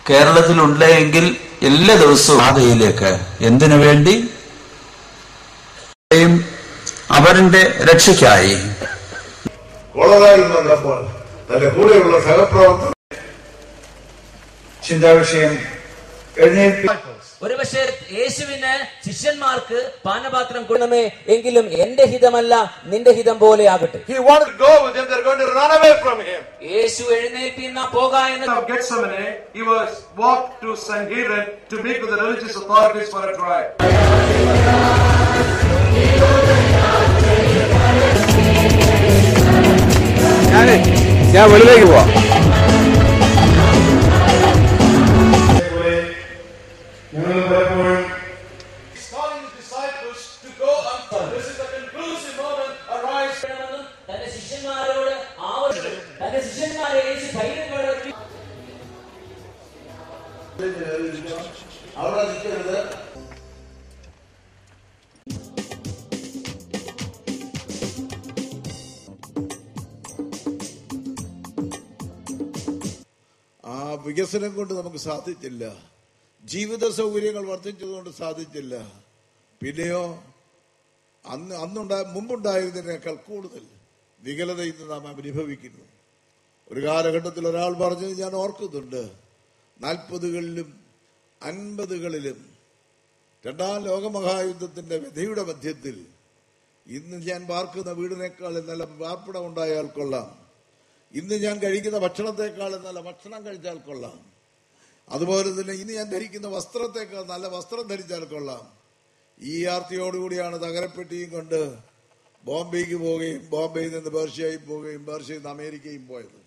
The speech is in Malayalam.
കേരളത്തിലുണ്ട് എങ്കിൽ എല്ലാ ദിവസവും പാതയിലേക്ക് എന്തിനു വേണ്ടി അവരുടെ രക്ഷയ്ക്കായി കോളറായിൽ വന്നപ്പോൾ തന്റെ കൂടെയുള്ള സഹപ്രവർത്തകർ ചിന്താവിഷയം എഴുന്നേൽപ്പി ഒരുപക്ഷെ യേശുവിന് ശിഷ്യന്മാർക്ക് പാനപാത്രം കൊടുക്കണമേ എങ്കിലും എന്റെ ഹിതമല്ല നിന്റെ ഹിതം പോലെ ആകട്ടെ He wanted to go with him. They're going to run away from him. യേശു എഴുന്നേൽപ്പിന്ന പോക എന്ന് of Gethsemane, he was walked to Sanhedrin to meet with the religious authorities for a trial. ഞാൻ വെളിയിലേക്ക് പോവാം ഞങ്ങൾ പലപ്പോഴും He's calling his disciples to go on. This is the conclusive moment. Arise. വേണമെന്നും തന്റെ ശിഷ്യന്മാരോട് ആവശ്യം തന്റെ ശിഷ്യന്മാരെ യേശു ധൈര്യപ്പെടുത്തി അവിടെ നിൽക്കരുത് ആ വികസനം കൊണ്ട് നമുക്ക് സാധിച്ചില്ല ജീവിത സൗകര്യങ്ങൾ വർദ്ധിച്ചതുകൊണ്ട് സാധിച്ചില്ല പിന്നെയോ അന്ന് അന്നുണ്ടായ മുമ്പുണ്ടായിരുന്നതിനേക്കാൾ കൂടുതൽ വികലത ഇന്ന് നാം അനുഭവിക്കുന്നു ഒരു കാലഘട്ടത്തിൽ ഒരാൾ പറഞ്ഞത് ഞാൻ ഓർക്കുന്നുണ്ട് നാൽപ്പതുകളിലും അൻപതുകളിലും രണ്ടാം ലോകമഹായുദ്ധത്തിന്റെ വ്യഥയുടെ മധ്യത്തിൽ ഇന്ന് ഞാൻ പാർക്കുന്ന വീടിനേക്കാൾ നല്ല പാർപ്പിടം ഉണ്ടായാൽ കൊള്ളാം ഇന്ന് ഞാൻ കഴിക്കുന്ന ഭക്ഷണത്തെക്കാൾ നല്ല ഭക്ഷണം കഴിച്ചാൽ കൊള്ളാം അതുപോലെ തന്നെ ഇന്ന് ഞാൻ ധരിക്കുന്ന വസ്ത്രത്തെക്കാൾ നല്ല വസ്ത്രം ധരിച്ചാൽ കൊള്ളാം ഈ ആർത്തിയോടുകൂടിയാണ് തകരപ്പെട്ടിയും കൊണ്ട് ബോംബെക്ക് പോവുകയും ബോംബെയിൽ നിന്ന് പേർഷ്യയിൽ പോവുകയും പേർഷ്യയിൽ നിന്ന് അമേരിക്കയും പോയത്